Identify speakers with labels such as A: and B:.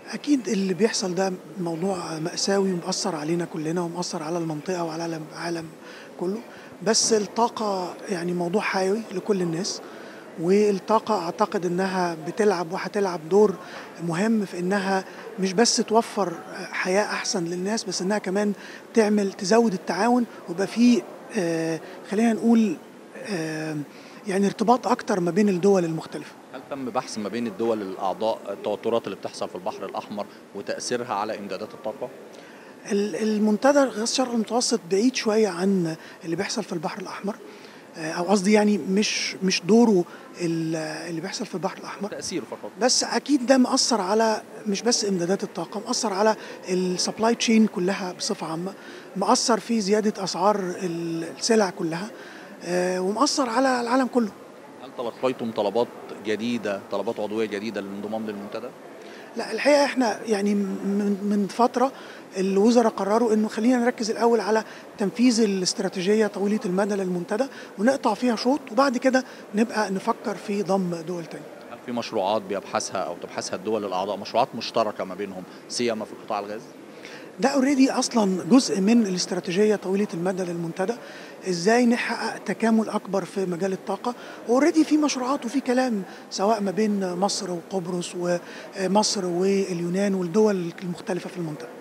A: أكيد اللي بيحصل ده موضوع مأساوي ومأثر علينا كلنا ومأثر على المنطقة وعلى العالم كله بس الطاقة يعني موضوع حيوي لكل الناس والطاقة أعتقد إنها بتلعب وهتلعب دور مهم في إنها مش بس توفر حياة أحسن للناس بس إنها كمان تعمل تزود التعاون ويبقى في آه خلينا نقول آه يعني ارتباط أكتر ما بين الدول المختلفة
B: هل تم بحث ما بين الدول الأعضاء التوترات اللي بتحصل في البحر الأحمر وتأثيرها على إمدادات الطاقة؟
A: المنتدى غاز الشرق المتوسط بعيد شوية عن اللي بيحصل في البحر الأحمر او قصدي يعني مش مش دوره اللي بيحصل في البحر الاحمر
B: تاثيره فقط
A: بس اكيد ده مأثر على مش بس امدادات الطاقه مأثر على السبلاي تشين كلها بصفه عامه مأثر في زياده اسعار السلع كلها ومأثر على العالم كله
B: هل تلقيتم طلبات جديده طلبات عضويه جديده للانضمام للمنتدى
A: لا الحقيقه احنا يعني من من فتره الوزراء قرروا انه خلينا نركز الاول على تنفيذ الاستراتيجيه طويله المدى للمنتدى ونقطع فيها شوط وبعد كده نبقى نفكر في ضم دول تانية.
B: هل في مشروعات بيبحثها او تبحثها الدول الاعضاء مشروعات مشتركه ما بينهم سيما في قطاع الغاز؟
A: ده اوريدي اصلا جزء من الاستراتيجيه طويله المدى للمنتدى ازاي نحقق تكامل اكبر في مجال الطاقه اوريدي في مشروعات وفي كلام سواء ما بين مصر وقبرص ومصر واليونان والدول المختلفه في المنطقه